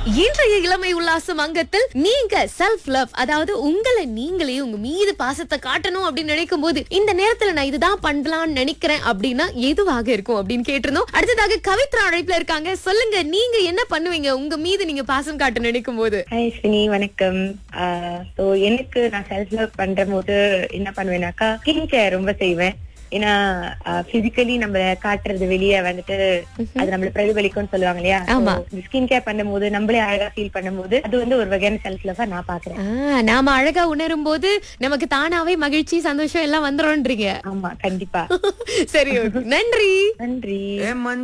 இன்றைய இளமை உல்லாசம் அங்கத்தில் நீங்க செல்ஃப் லவ் அதாவது உங்களை நீங்களே உங்க மீது பாசத்தை காட்டணும் அப்படின்னு நினைக்கும் போது இந்த நேரத்துல நான் இதுதான் பண்ணலாம்னு நினைக்கிறேன் அப்படின்னா எதுவாக இருக்கும் அப்படின்னு கேட்டிருந்தோம் அடுத்ததாக கவித்ரா அழைப்புல இருக்காங்க சொல்லுங்க நீங்க என்ன பண்ணுவீங்க உங்க மீது நீங்க பாசம் காட்ட நினைக்கும் போது ஹாய் ஸ்வினி வணக்கம் ஸோ எனக்கு நான் செல்ஃப் லவ் பண்ற போது என்ன பண்ணுவேனாக்கா ஸ்கின் கேர் ரொம்ப செய்வேன் ஏன்னா பிசிக்கலி நம்ம காட்டுறது வெளியே வந்துட்டு அது நம்மள பிரதிபலிக்கும்னு சொல்லுவாங்க இல்லையா ஆமா. ஸ்கின் கேர் பண்ணும்போது நம்மளே அழகா ஃபீல் பண்ணும்போது அது வந்து ஒரு வகையான செல்ஃப் லவ்வா நான் பாக்குறேன் ஆ, நாம அழகா உணரும் போது நமக்கு தானாவே மகிழ்ச்சி சந்தோஷம் எல்லாம் வந்துடும்ன்றீங்க ஆமா கண்டிப்பா சரி okay. நன்றி நன்றி ஏ மஞ்ச